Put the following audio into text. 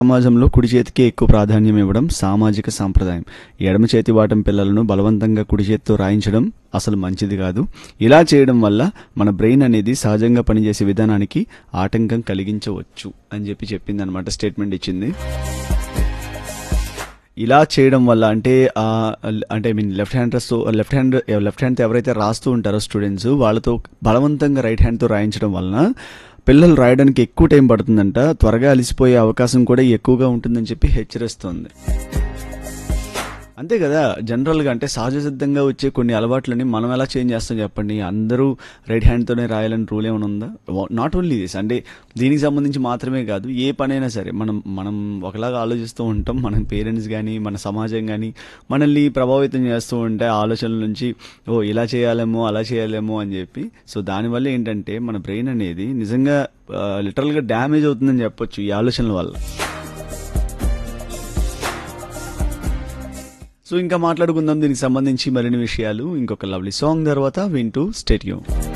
సమాజంలో కుడి చేతికి ఎక్కువ ప్రాధాన్యం ఇవ్వడం సామాజిక సాంప్రదాయం ఎడమ చేతి వాటం పిల్లలను బలవంతంగా కుడి చేతితో రాయించడం అసలు మంచిది కాదు ఇలా చేయడం వల్ల మన బ్రెయిన్ అనేది సహజంగా పనిచేసే విధానానికి ఆటంకం కలిగించవచ్చు అని చెప్పి చెప్పింది అనమాట స్టేట్మెంట్ ఇచ్చింది ఇలా చేయడం వల్ల అంటే ఆ, అంటే I mean left handers left hand left హ్యాండ్తో ఎవరైతే రాస్తూ ఉంటారో స్టూడెంట్స్ వాళ్ళతో బలవంతంగా రైట్ హ్యాండ్తో రాయించడం వలన పిల్లలు రాయడానికి ఎక్కువ టైం పడుతుందంట త్వరగా అలిసిపోయే అవకాశం కూడా ఎక్కువగా ఉంటుందని చెప్పి హెచ్చరిస్తోంది అంతే కదా జనరల్గా అంటే సహజ సిద్ధంగా వచ్చే కొన్ని అలవాట్లని మనం ఎలా చేంజ్ చేస్తాం చెప్పండి అందరూ రైట్ హ్యాండ్తోనే రాయాలని రూల్ ఏమైనా ఉందా నాట్ ఓన్లీ దిస్ అంటే దీనికి సంబంధించి మాత్రమే కాదు ఏ పనైనా సరే మనం మనం ఒకలాగా ఆలోచిస్తూ ఉంటాం మన పేరెంట్స్ కానీ మన సమాజం కానీ మనల్ని ప్రభావితం చేస్తూ ఉంటే ఆ ఆలోచనల నుంచి ఓ ఇలా చేయాలేమో అలా చేయాలేమో అని చెప్పి సో దానివల్ల ఏంటంటే మన బ్రెయిన్ అనేది నిజంగా లిటరల్గా డ్యామేజ్ అవుతుందని చెప్పొచ్చు ఈ ఆలోచనల వల్ల సో ఇంకా మాట్లాడుకుందాం దీనికి సంబంధించి మరిన్ని విషయాలు ఇంకొక లవ్లీ సాంగ్ తర్వాత వింటూ స్టేట్యూ